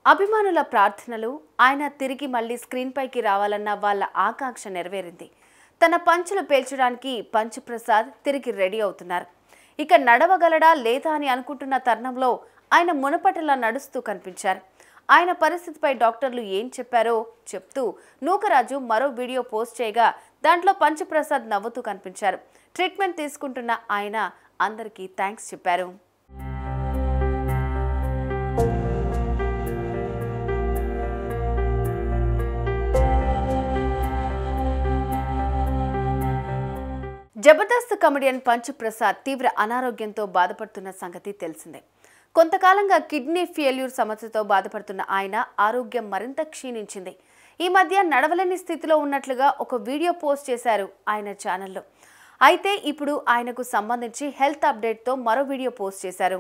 అభిమానుల ప్రార్థనలు ఆయన తిరిగి మళ్ళీ స్క్రీన్ పైకి రావాలన్న వాళ్ళ ఆకాంక్ష నెరవేరింది తన పంచులు పేల్చడానికి పంచు ప్రసాద్ తిరిగి రెడీ అవుతున్నారు ఇక నడవగలడా లేదా అని అనుకుంటున్న తరుణంలో ఆయన మునపటిలా నడుస్తూ కనిపించారు ఆయన పరిస్థితిపై డాక్టర్లు ఏం చెప్పారో చెప్తూ నూకరాజు మరో వీడియో పోస్ట్ చేయగా దాంట్లో పంచప్రసాద్ నవ్వుతూ కనిపించారు ట్రీట్మెంట్ తీసుకుంటున్న ఆయన అందరికీ థ్యాంక్స్ చెప్పారు జబర్దస్త్ కమెడియన్ పంచు ప్రసాద్ తీవ్ర అనారోగ్యంతో బాధపడుతున్న సంగతి తెలిసిందే కొంతకాలంగా కిడ్నీ ఫెయిల్యూర్ సమస్యతో బాధపడుతున్న ఆయన ఆరోగ్యం మరింత క్షీణించింది ఈ మధ్య నడవలేని స్థితిలో ఉన్నట్లుగా ఒక వీడియో పోస్ట్ చేశారు ఆయన ఛానల్లో అయితే ఇప్పుడు ఆయనకు సంబంధించి హెల్త్ అప్డేట్తో మరో వీడియో పోస్ట్ చేశారు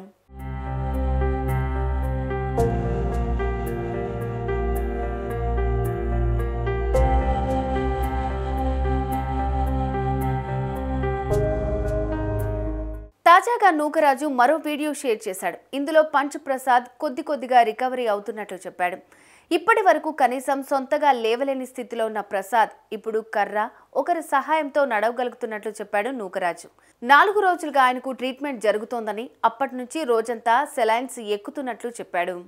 తాజాగా నూకరాజు మరో వీడియో షేర్ చేశాడు ఇందులో పంచ్ ప్రసాద్ కొద్ది కొద్దిగా రికవరీ అవుతున్నట్లు చెప్పాడు ఇప్పటి వరకు కనీసం సొంతగా లేవలేని స్థితిలో ఉన్న ప్రసాద్ ఇప్పుడు కర్ర ఒకరి సహాయంతో నడవగలుగుతున్నట్లు చెప్పాడు నూకరాజు నాలుగు రోజులుగా ఆయనకు ట్రీట్మెంట్ జరుగుతోందని అప్పటి నుంచి రోజంతా సెలైన్స్ ఎక్కుతున్నట్లు చెప్పాడు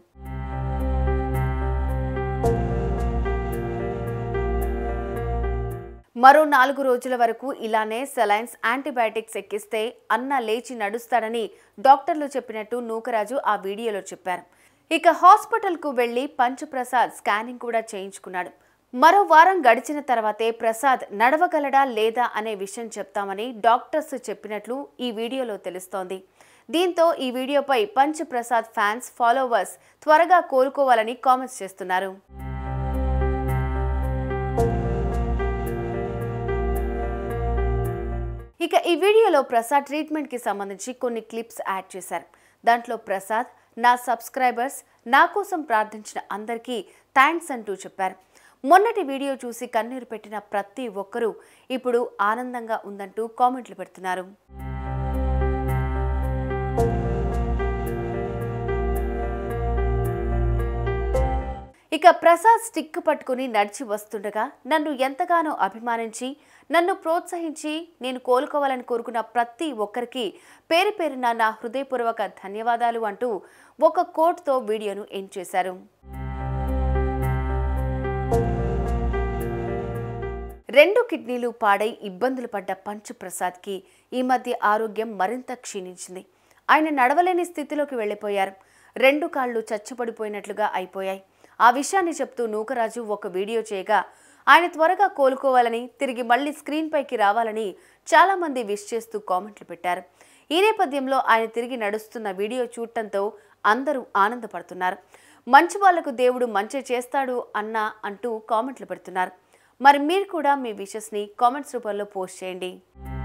మరో నాలుగు రోజుల వరకు ఇలానే సెలైన్స్ యాంటీబయాటిక్స్ ఎక్కిస్తే అన్న లేచి నడుస్తాడని డాక్టర్లు చెప్పినట్టు నూకరాజు ఆ వీడియోలో చెప్పారు ఇక హాస్పిటల్కు వెళ్లి పంచప్రసాద్ స్కానింగ్ కూడా చేయించుకున్నాడు మరో వారం గడిచిన తర్వాతే ప్రసాద్ నడవగలడా లేదా అనే విషయం చెప్తామని డాక్టర్స్ చెప్పినట్లు ఈ వీడియోలో తెలుస్తోంది దీంతో ఈ వీడియోపై పంచ్ ప్రసాద్ ఫ్యాన్స్ ఫాలోవర్స్ త్వరగా కోలుకోవాలని కామెంట్స్ చేస్తున్నారు ఇక ఈ వీడియోలో ప్రసాద్ ట్రీట్మెంట్కి సంబంధించి కొన్ని క్లిప్స్ యాడ్ చేశారు దాంట్లో ప్రసాద్ నా సబ్స్క్రైబర్స్ నా కోసం ప్రార్థించిన అందరికీ థ్యాంక్స్ అంటూ చెప్పారు మొన్నటి వీడియో చూసి కన్నీరు పెట్టిన ప్రతి ఒక్కరూ ఇప్పుడు ఆనందంగా ఉందంటూ కామెంట్లు పెడుతున్నారు ఇక ప్రసాద్ స్టిక్ పట్టుకుని నడిచి వస్తుండగా నన్ను ఎంతగానో అభిమానించి నన్ను ప్రోత్సహించి నేను కోలుకోవాలని కోరుకున్న ప్రతి ఒక్కరికి పేరు పేరున నా హృదయపూర్వక ధన్యవాదాలు అంటూ ఒక కోట్తో వీడియోను ఎండ్ చేశారు రెండు కిడ్నీలు పాడై ఇబ్బందులు పడ్డ పంచు ప్రసాద్కి ఈ మధ్య ఆరోగ్యం మరింత క్షీణించింది ఆయన నడవలేని స్థితిలోకి వెళ్ళిపోయారు రెండు కాళ్ళు చచ్చుపడిపోయినట్లుగా అయిపోయాయి ఆ విషయాన్ని చెప్తూ నూకరాజు ఒక వీడియో చేయగా ఆయన త్వరగా కోలుకోవాలని తిరిగి మళ్ళీ స్క్రీన్ పైకి రావాలని చాలామంది విష్ చేస్తూ కామెంట్లు పెట్టారు ఈ నేపథ్యంలో ఆయన తిరిగి నడుస్తున్న వీడియో చూడటంతో అందరూ ఆనందపడుతున్నారు మంచి వాళ్లకు దేవుడు మంచి చేస్తాడు అన్న అంటూ కామెంట్లు పెడుతున్నారు మరి మీరు కూడా మీ విషెస్ని కామెంట్స్ రూపంలో పోస్ట్ చేయండి